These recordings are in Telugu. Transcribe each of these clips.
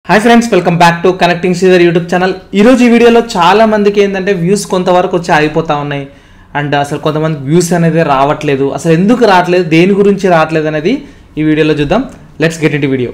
hi friends welcome back to connecting Sridhar YouTube channel ఈరోజు ఈ వీడియోలో చాలా మందికి ఏంటంటే వ్యూస్ కొంతవరకు వచ్చి ఆగిపోతా ఉన్నాయి అండ్ అసలు కొంతమంది వ్యూస్ అనేది రావట్లేదు అసలు ఎందుకు రావట్లేదు దేని గురించి రావట్లేదు అనేది ఈ వీడియోలో చూద్దాం let's get it video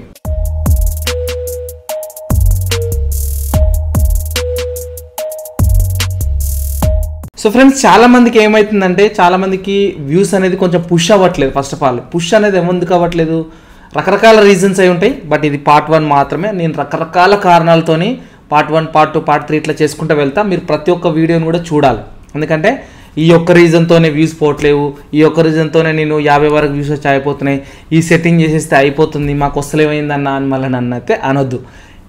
so friends చాలా మందికి ఏమవుతుందంటే చాలా మందికి వ్యూస్ అనేది కొంచెం పుష్ అవ్వట్లేదు ఫస్ట్ ఆఫ్ ఆల్ పుష్ అనేది ఎందుకు అవ్వట్లేదు రకరకాల రీజన్స్ అయి ఉంటాయి బట్ ఇది పార్ట్ వన్ మాత్రమే నేను రకరకాల కారణాలతోని part one part two part three ఇట్లా చేసుకుంటూ వెళ్తా మీరు ప్రతి ఒక్క వీడియోని కూడా చూడాలి ఎందుకంటే ఈ ఒక్క రీజన్తోనే వ్యూస్ పోవట్లేవు ఈ ఒక్క రీజన్తోనే నేను యాభై వరకు వ్యూస్ వచ్చి అయిపోతున్నాయి ఈ సెట్టింగ్ చేసేస్తే అయిపోతుంది మాకు వస్తలేమైందన్న అని మళ్ళీ నన్ను అయితే అనొద్దు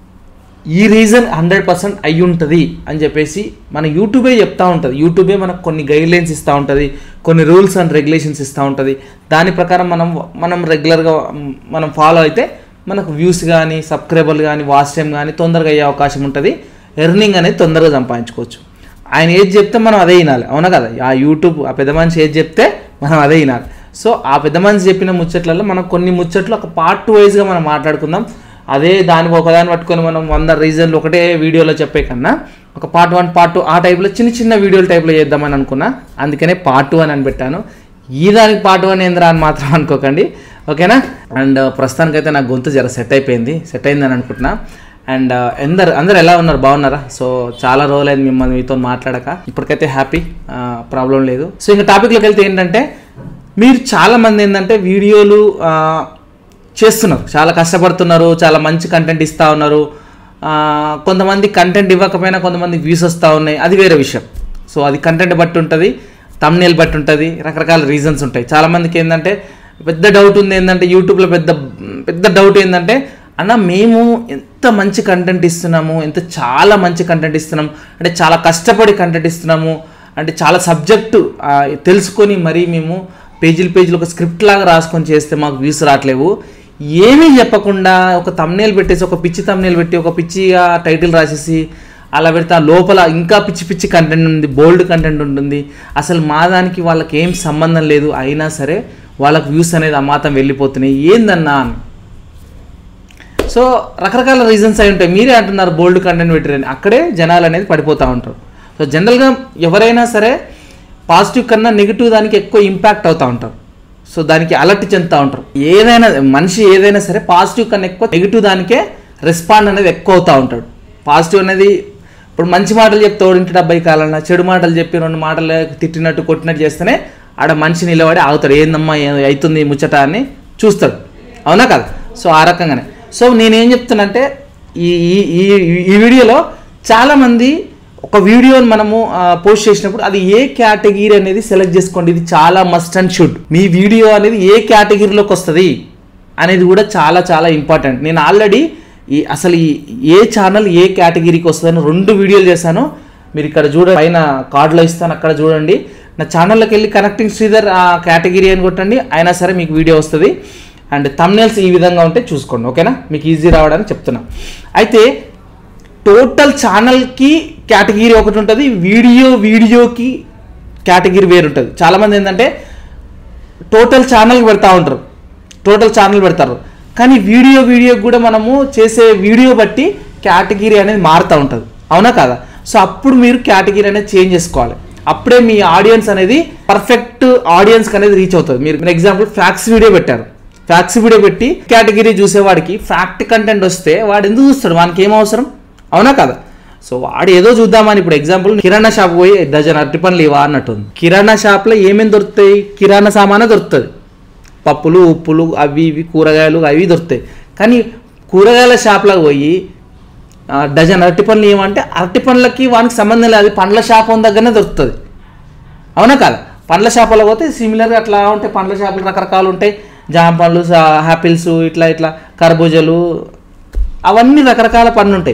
ఈ రీజన్ హండ్రెడ్ పర్సెంట్ అయి ఉంటుంది అని చెప్పేసి మన యూట్యూబే చెప్తా ఉంటుంది యూట్యూబే మనకు కొన్ని గైడ్ లైన్స్ ఇస్తూ ఉంటుంది కొన్ని రూల్స్ అండ్ రెగ్యులేషన్స్ ఇస్తూ ఉంటుంది దాని ప్రకారం మనం మనం రెగ్యులర్గా మనం ఫాలో అయితే మనకు వ్యూస్ కానీ సబ్స్క్రైబర్లు కానీ వాచ్ టైం కానీ తొందరగా అయ్యే అవకాశం ఉంటుంది ఎర్నింగ్ అనేది తొందరగా సంపాదించుకోవచ్చు ఆయన ఏది చెప్తే మనం అదే వినాలి అవునా కదా ఆ యూట్యూబ్ ఆ పెద్ద మనిషి ఏది చెప్తే మనం అదే వినాలి సో ఆ పెద్ద మనిషి చెప్పిన ముచ్చట్లలో మనం కొన్ని ముచ్చట్లు ఒక పార్ట్ టూ వైజ్గా మనం మాట్లాడుకుందాం అదే దాని ఒకదాన్ని పట్టుకొని మనం వంద రీజన్లు ఒకటే వీడియోలో చెప్పే కన్నా ఒక పార్ట్ వన్ పార్ట్ టూ ఆ టైప్లో చిన్న చిన్న వీడియోల టైప్లో చేద్దామని అనుకున్నా అందుకనే పార్ట్ టూ అని అని పెట్టాను ఈ దానికి పార్ట్ వన్ ఏంద్రా అని మాత్రం అనుకోకండి ఓకేనా అండ్ ప్రస్తుతానికైతే నాకు గొంతు జర సెట్ అయిపోయింది సెట్ అయిందని అనుకుంటున్నా అండ్ అందరు అందరు ఎలా ఉన్నారు బాగున్నారా సో చాలా రోజులైంది మిమ్మల్ని మీతో మాట్లాడక ఇప్పటికైతే హ్యాపీ ప్రాబ్లం లేదు సో ఇంకా టాపిక్లోకి వెళ్తే ఏంటంటే మీరు చాలా మంది ఏంటంటే వీడియోలు ఆ, చేస్తున్నారు చాలా కష్టపడుతున్నారు చాలా మంచి కంటెంట్ ఇస్తూ ఉన్నారు ఆ, కొంతమంది కంటెంట్ ఇవ్వకపోయినా కొంతమంది వ్యూస్ వస్తూ ఉన్నాయి అది వేరే విషయం సో అది కంటెంట్ బట్టి ఉంటుంది తమ్నేల్ బట్టి ఉంటుంది రకరకాల రీజన్స్ ఉంటాయి చాలామందికి ఏంటంటే పెద్ద డౌట్ ఉంది ఏంటంటే యూట్యూబ్లో పెద్ద పెద్ద డౌట్ ఏంటంటే అన్న మేము ఎంత మంచి కంటెంట్ ఇస్తున్నాము ఎంత చాలా మంచి కంటెంట్ ఇస్తున్నాము అంటే చాలా కష్టపడి కంటెంట్ ఇస్తున్నాము అంటే చాలా సబ్జెక్టు ఆ, తెలుసుకొని మరీ మేము పేజీలు పేజీలు ఒక స్క్రిప్ట్ లాగా రాసుకొని చేస్తే మాకు వ్యూస్ రావట్లేవు ఏమీ చెప్పకుండా ఒక తమ్నేల్ పెట్టేసి ఒక పిచ్చి తమ్నేల్ పెట్టి ఒక పిచ్చిగా టైటిల్ రాసేసి అలా పెడితే ఆ లోపల ఇంకా పిచ్చి పిచ్చి కంటెంట్ ఉంది బోల్డ్ కంటెంట్ ఉంటుంది అసలు మా దానికి వాళ్ళకి ఏం సంబంధం లేదు అయినా సరే వాళ్ళకి వ్యూస్ అనేది అమాతం వెళ్ళిపోతున్నాయి ఏందన్నా అని సో రకరకాల రీజన్స్ అయి ఉంటాయి మీరే అంటున్నారు బోల్డ్ కంటెంట్ పెట్టారని అక్కడే జనాలు అనేది పడిపోతూ ఉంటారు సో జనరల్గా ఎవరైనా సరే పాజిటివ్ కన్నా నెగిటివ్ దానికి ఎక్కువ ఇంపాక్ట్ అవుతూ ఉంటారు సో దానికి అలర్ట్ చెందుతూ ఉంటారు ఏదైనా మనిషి ఏదైనా సరే పాజిటివ్ కన్నా ఎక్కువ నెగిటివ్ దానికే రెస్పాండ్ అనేది ఎక్కువ అవుతూ ఉంటాడు పాజిటివ్ అనేది ఇప్పుడు మంచి మాటలు చెప్తే ఓడింటి డబ్బాయి కాలన్నా చెడు మాటలు చెప్పి రెండు మాటలు తిట్టినట్టు కొట్టినట్టు చేస్తేనే ఆడ మనిషి నిలబడి ఆగుతాడు ఏందమ్మా ఏ- అవుతుంది ఈ ముచ్చట అని చూస్తాడు అవునా కదా సో ఆ రకంగానే సో నేనేం చెప్తున్నానంటే ఈ ఈ ఈ- ఈ వీడియోలో చాలామంది ఒక వీడియోని మనము పోస్ట్ చేసినప్పుడు అది ఏ కేటగిరీ అనేది సెలెక్ట్ చేసుకోండి ఇది చాలా మస్ట్ అండ్ షుడ్ మీ వీడియో అనేది ఏ కేటగిరీలోకి వస్తుంది అనేది కూడా చాలా చాలా ఇంపార్టెంట్ నేను ఆల్రెడీ ఈ అసలు ఈ ఏ ఛానల్ ఏ కేటగిరీకి వస్తుందని రెండు వీడియోలు చేశాను మీరు ఇక్కడ చూడ పైన కార్డులో ఇస్తాను అక్కడ చూడండి నా ఛానల్లోకి వెళ్ళి కనెక్టింగ్ శ్రీధర్ ఆ కేటగిరీ అని కొట్టండి అయినా సరే మీకు వీడియో వస్తుంది అండ్ తమ్నేల్స్ ఈ విధంగా ఉంటే చూసుకోండి ఓకేనా మీకు ఈజీ రావడానికి చెప్తున్నా అయితే టోటల్ ఛానల్కి కేటగిరీ ఒకటి ఉంటుంది వీడియో వీడియోకి కేటగిరీ వేరు ఉంటుంది చాలామంది ఏంటంటే టోటల్ ఛానల్ పెడతా ఉంటారు టోటల్ ఛానల్ పెడతారు కానీ వీడియో వీడియోకి కూడా మనము చేసే వీడియో బట్టి కేటగిరీ అనేది మారుతూ ఉంటుంది అవునా కాదా సో అప్పుడు మీరు కేటగిరీ అనేది చేంజ్ చేసుకోవాలి అప్పుడే మీ ఆడియన్స్ అనేది పర్ఫెక్ట్ ఆడియన్స్కి అనేది రీచ్ అవుతుంది మీరు ఎగ్జాంపుల్ ఫ్యాక్స్ వీడియో పెట్టారు ఫ్యాక్స్ వీడియో పెట్టి కేటగిరీ చూసేవాడికి ఫ్యాక్ట్ కంటెంట్ వస్తే వాడు ఎందుకు చూస్తాడు వానికి ఏం అవసరం అవునా కదా సో వాడు ఏదో చూద్దామని ఇప్పుడు ఎగ్జాంపుల్ కిరాణా షాప్ పోయి డజన్ అరటి పనులు ఇవా అన్నట్టుంది కిరాణా షాప్లో ఏమేమి దొరుకుతాయి కిరాణా సామానే దొరుకుతుంది పప్పులు ఉప్పులు అవి ఇవి కూరగాయలు అవి దొరుకుతాయి కానీ కూరగాయల షాప్లోకి పోయి ఆ, డజన్ అరటి పండ్లు ఏమంటే అరటి పండ్లకి వానికి సంబంధం లేదు అది పండ్ల షాప్ ఉన్న దగ్గరనే దొరుకుతుంది అవునా కాదా పండ్ల షాపులో పోతే సిమిలర్గా అట్లా ఉంటాయి పండ్ల షాపులు రకరకాలు ఉంటాయి జామ పండ్లు సా- యాపిల్స్ ఇట్లా ఇట్లా కర్బూజలు అవన్నీ రకరకాల పండ్లు ఉంటాయి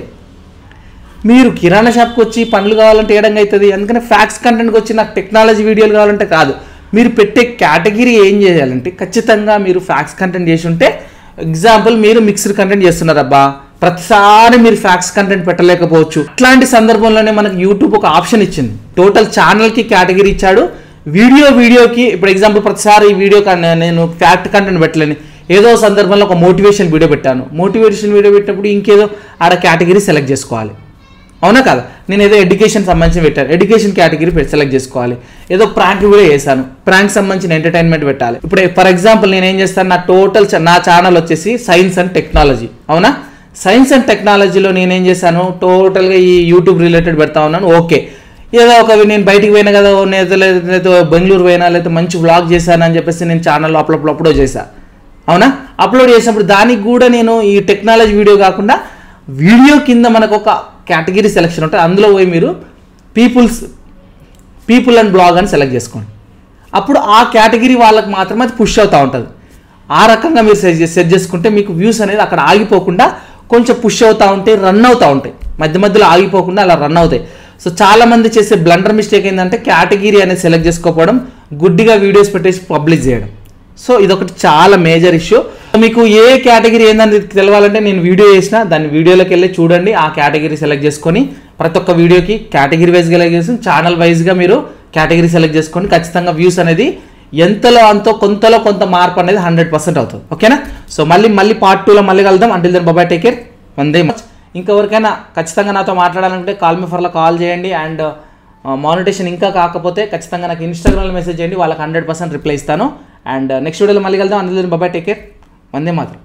మీరు కిరాణా షాప్కి వచ్చి పండ్లు కావాలంటే ఏడంగా అవుతుంది అందుకని ఫ్యాక్స్ కంటెంట్కి వచ్చి నాకు టెక్నాలజీ వీడియోలు కావాలంటే కాదు మీరు పెట్టే కేటగిరీ ఏం చేయాలంటే ఖచ్చితంగా మీరు ఫ్యాక్స్ కంటెంట్ చేసి ఉంటే ఎగ్జాంపుల్ మీరు మిక్స్డ్ కంటెంట్ చేస్తున్నారు అబ్బా ప్రతిసారి మీరు ఫ్యాక్స్ కంటెంట్ పెట్టలేకపోవచ్చు ఇట్లాంటి సందర్భంలోనే మనకు యూట్యూబ్ ఒక ఆప్షన్ ఇచ్చింది టోటల్ ఛానల్కి కేటగిరీ ఇచ్చాడు వీడియో వీడియోకి ఇప్పుడు ఎగ్జాంపుల్ ప్రతిసారి ఈ వీడియో నేను ఫ్యాక్ట్ కంటెంట్ పెట్టలేను ఏదో సందర్భంలో ఒక మోటివేషన్ వీడియో పెట్టాను మోటివేషన్ వీడియో పెట్టినప్పుడు ఇంకేదో ఆడ కేటగిరీ సెలెక్ట్ చేసుకోవాలి అవునా కదా నేను ఏదో ఎడ్యుకేషన్ సంబంధించి పెట్టాను ఎడ్యుకేషన్ కేటగిరీ సెలెక్ట్ చేసుకోవాలి ఏదో ప్రాంక్ వీడియో చేశాను ప్రాంక్ సంబంధించిన ఎంటర్టైన్మెంట్ పెట్టాలి ఇప్పుడు ఫర్ ఎగ్జాంపుల్ నేను ఏం చేస్తాను నా టోటల్ నా ఛానల్ వచ్చేసి సైన్స్ అండ్ టెక్నాలజీ అవునా సైన్స్ అండ్ టెక్నాలజీలో నేనేం చేశాను టోటల్గా ఈ యూట్యూబ్ రిలేటెడ్ పెడతా ఉన్నాను ఓకే ఏదో ఒక నేను బయటికి పోయినా కదా లేదా లేదా బెంగళూరు పోయినా లేదా మంచి వ్లాగ్ చేశాను అని చెప్పేసి నేను ఛానల్లో అప్పుడప్పుడు అప్లోడ్ చేశాను అవునా అప్లోడ్ చేసినప్పుడు దానికి కూడా నేను ఈ టెక్నాలజీ వీడియో కాకుండా వీడియో కింద మనకు ఒక కేటగిరీ సెలెక్షన్ ఉంటుంది అందులో పోయి మీరు పీపుల్స్ పీపుల్ అండ్ బ్లాగ్ అని సెలెక్ట్ చేసుకోండి అప్పుడు ఆ కేటగిరీ వాళ్ళకి మాత్రమే అది పుష్ అవుతూ ఉంటుంది ఆ రకంగా మీరు సెట్ సెట్ చేసుకుంటే మీకు వ్యూస్ అనేది అక్కడ ఆగిపోకుండా కొంచెం పుష్ అవుతూ ఉంటాయి రన్ అవుతూ ఉంటాయి మధ్య మధ్యలో ఆగిపోకుండా అలా రన్ అవుతాయి సో చాలా మంది చేసే బ్లండర్ మిస్టేక్ ఏంటంటే కేటగిరీ అనేది సెలెక్ట్ చేసుకోకపోవడం గుడ్డిగా వీడియోస్ పెట్టేసి పబ్లిష్ చేయడం సో ఇదొకటి చాలా మేజర్ ఇష్యూ మీకు ఏ కేటగిరీ ఏందని తెలవాలంటే నేను వీడియో చేసిన దాని వీడియోలోకి వెళ్ళి చూడండి ఆ కేటగిరీ సెలెక్ట్ చేసుకొని ప్రతి ఒక్క వీడియోకి కేటగిరీ వైజ్గా సెలెక్ట్ చేసి ఛానల్ వైజ్గా మీరు కేటగిరీ సెలెక్ట్ చేసుకొని ఖచ్చితంగా వ్యూస్ అనేది ఎంతలో అంతో కొంతలో కొంత మార్పు అనేది హండ్రెడ్ పర్సెంట్ అవుతుంది ఓకేనా సో మళ్ళీ మళ్ళీ పార్ట్ టూలో మళ్ళీ కలుద్దాం until then bye bye take care వందే మచ్ ఇంకెవరికైనా ఖచ్చితంగా నాతో మాట్లాడాలంటే కాల్ మీ ఫర్లో కాల్ చేయండి అండ్ మానిటేషన్ ఇంకా కాకపోతే ఖచ్చితంగా నాకు ఇన్స్టాగ్రామ్లో మెసేజ్ చేయండి వాళ్ళకి హండ్రెడ్ పర్సెంట్ రిప్లై ఇస్తాను అండ్ నెక్స్ట్ వీడియోలో మళ్ళీ కలుద్దాం అందులో బాబాయ్ టేక్ కేర్ వందే మాత్రం